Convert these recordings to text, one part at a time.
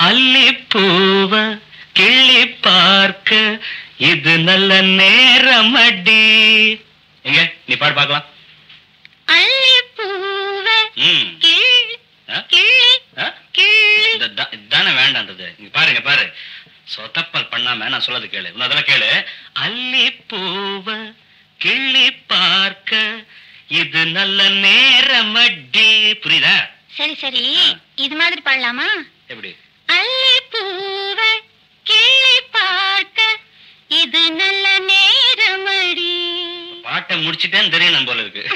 அல்லிப்பூவ கிள்ளி பார்க்க இது நல்ல நேரம் அடி எங்க நீ பாடு பார்க்கலாம் அல்லிப்பூவ ம் கிள்ளி ஆ? கிள்ளி ஆ? கிள்ளி இந்த தா- இதானே வேண்டான்றது இங்க பாருங்க பாரு சொதப்பல் பண்ணாம நான் சொல்லது கேளு இன்னும் அதெல்லாம் கேளு அல்லிப்பூவ கிள்ளி பார்க்க இது நல்ல நேரம் அடி புரியுதா சரி சரி இது மாதிரி பாடலாமா எப்படி அல்லிப்பூவ கிள்ளி பார்க்க இது நல்ல நேரமடி பாட்டை முடிச்சிட்டேன்னு தெரியும் நம்ம போல இருக்கு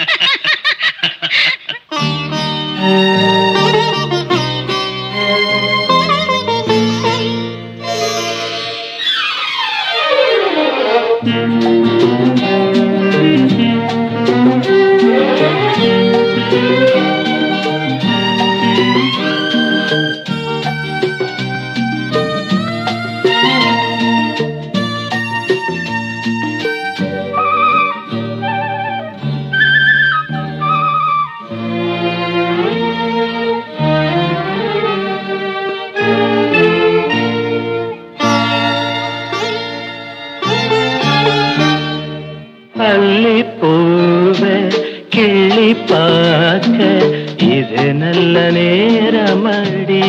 அல்லிப்பூவ கிள்ளி பார்க்க இது நல்ல நேரமடி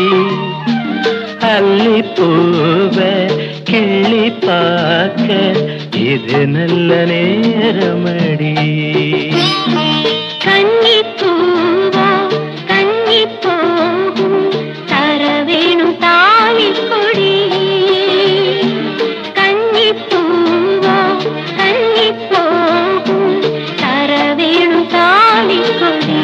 அல்லிப்பூவ கிள்ளி பார்க்க இது நல்ல நேரமடி கன்னிப்பூவோ கன்னி போகும் தர வேணும் தாலி கொடி கன்னிப்பூவோ கன்னி போகும் தர வேணும் தாலி கொடி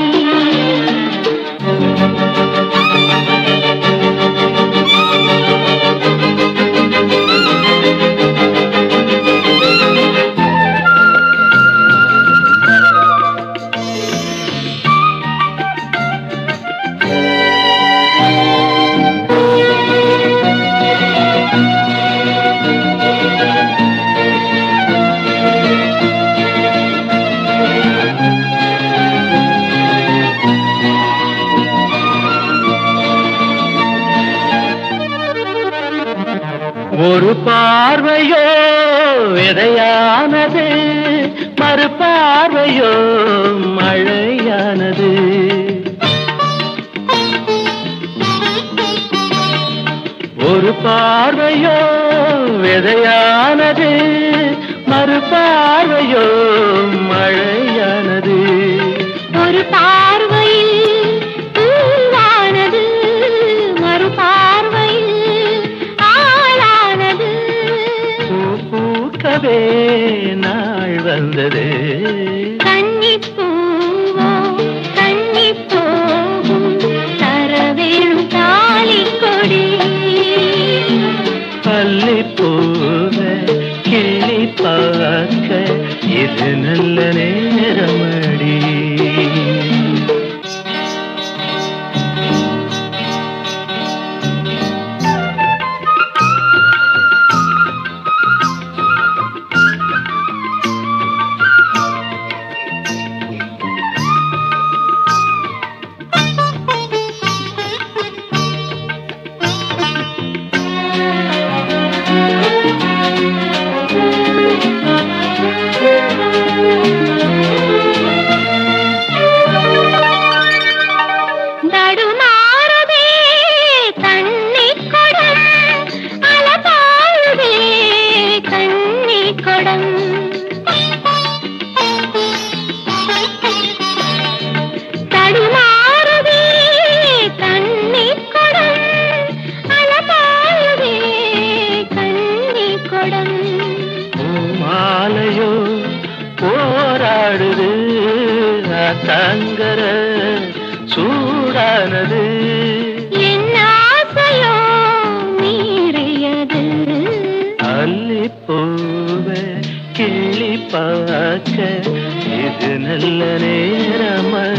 ஒரு பார்வையோ விதையானது மறு பார்வையோ மழையானது ஒரு பார்வையோ விதையானது மறு பார்வையோ மழையானது ஒரு பார்வையில் பூவானது மறு பார்வையில் ஆளானது பூ பூக்கவே நாள் வந்தது கன்னிப்பூவோ கன்னி போகும் தர வேணும் தாலி கொடி பள்ளிப்பூவ கிளி பார்க்க இது நல்ல நேரமடி நடுமாறுதே தண்ணி கொடம் அலபாழுதே கண்ணி கொடம் தடுமாறுதே தண்ணி கொடம் அலபாழுதே கண்ணி கொடம் மாலையோ போராடுது தங்கர சூடானது என் ஆசையோ மீறியது அல்லிப்பூவ கிளி பார்க்க இது நல்ல நேரமடி